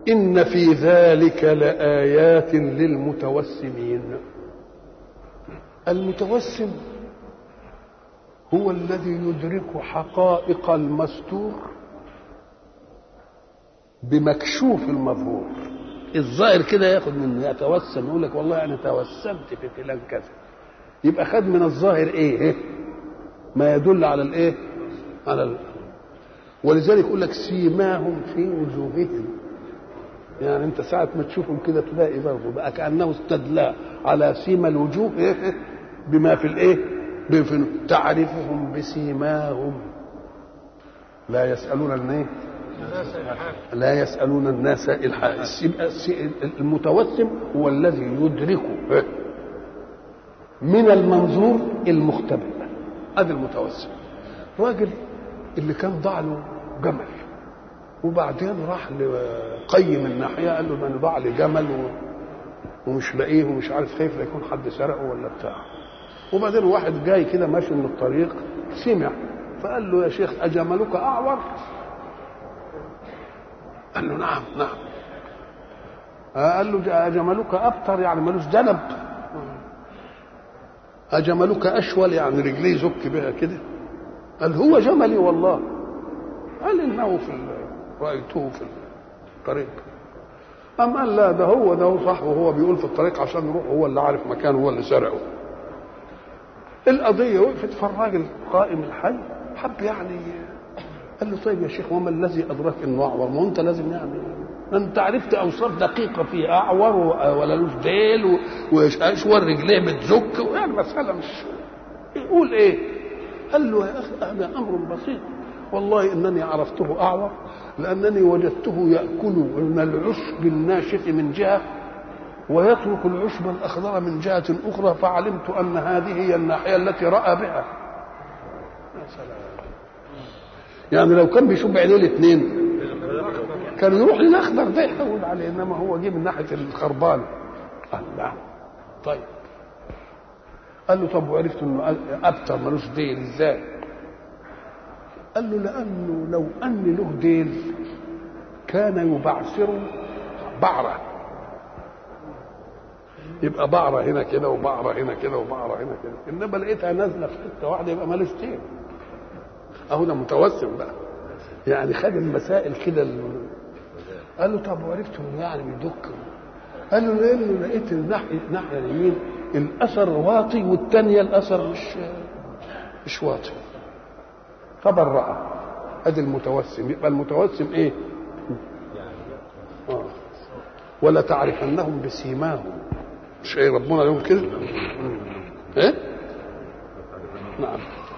إن في ذلك لآيات للمتوسمين المتوسم هو الذي يدرك حقائق المستور بمكشوف المظهور الظاهر كده ياخد منه يتوسم يقول لك والله انا توسمت في فلان كذا يبقى خد من الظاهر ايه, إيه؟ ما يدل على الايه على ال... ولذلك يقول لك سيماهم في وجوههم يعني انت ساعة ما تشوفهم كده تلاقي برضه بقى كأنه استدلى على سيما الوجوه إيه؟ بما في الايه بفي تعرفهم بسيماهم لا يسألون الايه لا يسألون الناس الحق المتوسم هو الذي يدرك من المنظور المختبئ هذا المتوسم راجل اللي كان ضاع له جمل وبعدين راح لقيم الناحيه قال له ما انا ضاع لي جمل و... ومش لاقيه ومش عارف خايف لا يكون حد سرقه ولا بتاع وبعدين واحد جاي كده ماشي من الطريق سمع فقال له يا شيخ اجملك اعور قال له نعم نعم قال له اجملك ابتر يعني ملوش ذنب اجملك اشول يعني رجليه زك بها كده قال هو جملي والله قال انه في رايته في الطريق أم قال لا ده هو ده هو صح وهو بيقول في الطريق عشان يروح هو اللي عارف مكانه هو اللي سرقه القضية وقفت فالراجل قائم الحي حب يعني قال له طيب يا شيخ وما الذي أدراك إنه أعور ما أنت لازم يعني أنت عرفت أوصاف دقيقة فيه أعور ولا لوش ديل وأشور رجليه بتزك يعني مسألة مش يقول إيه؟ قال له يا أخي هذا أمر بسيط والله إنني عرفته أعور لأنني وجدته يأكل من العشب الناشف من جهة ويترك العشب الأخضر من جهة أخرى فعلمت أن هذه هي الناحية التي رأى بها يا سلام يعني لو كان بيشوف بعينيه الاثنين كان يروح للأخضر ده يحول عليه إنما هو جه من ناحية الخربان قال لا طيب قال له طب وعرفت انه ابتر ملوش ديل ازاي؟ قال له لانه لو ان له ديل كان يبعثر بعره يبقى بعره هنا كده وبعره هنا كده وبعره هنا كده انما لقيتها نازله في حته واحده يبقى مالوش ديل اهو ده متوسم بقى يعني خد المسائل كده ال... قال له طب وعرفت انه يعني بيدك قال له لانه لقيت الناحيه الناحيه اليمين الاثر واطي والثانيه الاثر مش مش واطي فبرأ ادي المتوسم يبقى المتوسم ايه آه. ولا تعرفنهم بسيماهم مش ايه ربنا يوم كده ايه نعم